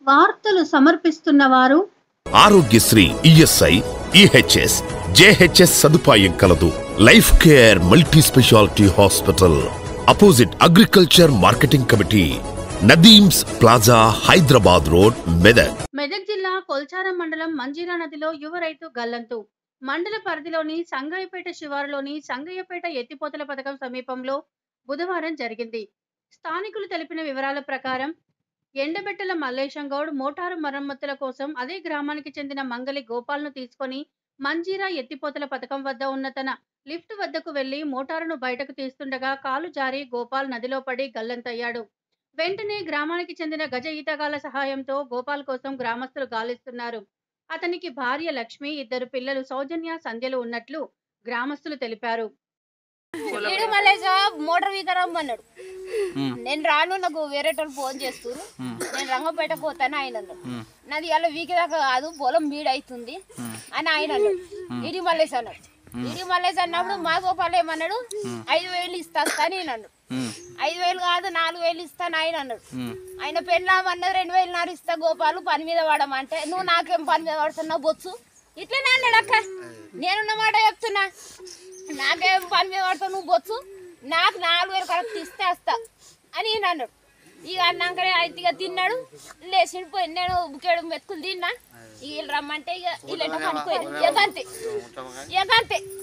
వార్తలు సమర్పిస్తున్న వారు ఆరోగ్యశ్రీ ఈఎస్ఐ ఈహెచ్ఎస్ జేహెచ్ఎస్ సదుపాయం కలదు life care multi speciality hospital opposite agriculture marketing committee Nadeem's plaza Hyderabad road Medak Medak జిల్లా కొల్చారం మండలం మంజీరా నదిలో యువ రైతు గల్లంతు మండల పరిధిలోని సంగయ్యపేట శివారులోని సంగయ్యపేట ఎత్తిపోతల పథకం సమీపంలో బుధవారం జరిగింది స్థానికులు తెలిపిన వివరాల ప్రకారం ఎండబెట్టల మల్లేశం గౌడ్ మోటారు మరమ్మతుల కోసం అదే గ్రామానికి చెందిన మంగలి గోపాల్ను తీసుకొని మంజీరా ఎత్తిపోతల పథకం వద్ద ఉన్న తన లిఫ్ట్ వద్దకు వెళ్లి మోటారును బయటకు తీస్తుండగా కాలు జారి గోపాల్ నదిలో పడి గల్లంతయ్యాడు వెంటనే గ్రామానికి చెందిన గజ ఈతగాళ్ల సహాయంతో గోపాల్ కోసం గ్రామస్తులు గాలిస్తున్నారు అతనికి భార్య లక్ష్మి ఇద్దరు పిల్లలు సౌజన్య సంధ్యలు ఉన్నట్లు గ్రామస్తులు తెలిపారు వీడు మళ్ళీ మోటార్ వీకరం అన్నాడు నేను రాను నాకు వేరే వాళ్ళు ఫోన్ చేస్తారు నేను రంగంపేట పోతాను ఆయన అన్నాడు నాది ఇలా వీకి దాకా కాదు పొలం బీడ్ అవుతుంది అని ఆయన అన్నాడు ఇడి మల్లేసి అన్నాడు ఇడి మల్లేసి అన్నప్పుడు మా గోపాల్ ఏమన్నాడు ఐదు వేలు ఇస్తా అని నేను అన్నాడు ఐదు వేలు కాదు నాలుగు వేలు ఇస్తాను ఆయన అన్నాడు ఆయన పెళ్ళామన్నది రెండు వేలు నారు ఇస్తా గోపాలు పని మీద పడమంటే నువ్వు నాకేం పని మీద పడుతున్నావు బొచ్చు ఇట్లనే అన్నాడు అక్క నేనున్న మాట చెప్తున్నా నాకేం పని మీద పడతావు నువ్వు బొచ్చు నాకు నాలుగు వేలు కరెక్ట్ ఇస్తే వస్తా అని ఈయన అన్నాడు ఇక అన్నాకనే అయితే ఇక తిన్నాడు లేచి పోయి నేను బుకేడు మెతుకులు తిన్నా ఇక వీళ్ళు రమ్మంటే ఇక వీళ్ళంటే పనిపోయింది ఇక అంతే ఇక అంతే